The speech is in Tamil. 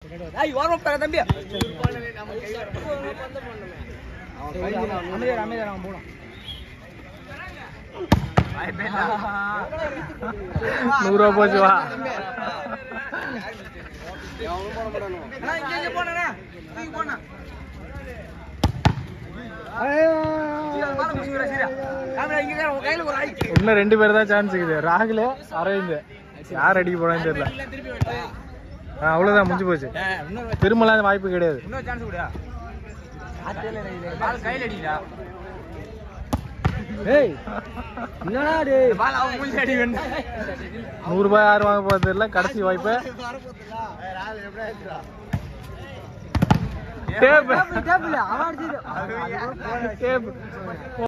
ஐய் ஓரம் தர தம்பி அமைதியா அமைதியா அவன் போலாம் நூறுரூவா போச்சு வா அண்ணா, இங்க இங்க போனேண்ணா தூக்கி போனா கையில ஒரு ஆய் இன்னும் ரெண்டு பேர் தான் சான்ஸ் இருக்குது ராகுல் அரவிந்த் யார் அடிக்க போறான்னு தெரியல ஆ, அவ்வளவுதான் முடிஞ்சு போச்சு இன்னொரு திரும்பலாம் வாய்ப்பு கிடையாது இன்னொரு சான்ஸ் கொடுடா பால் கையில அடிடா ஏய் என்னடா டேய் பால் அவன் மூஞ்சி அடி வேணும் நூறு ரூபாய் யார் வாங்க போறது தெரியல கடைசி வாய்ப்பு டேப் அவன் அடிச்சது டேப்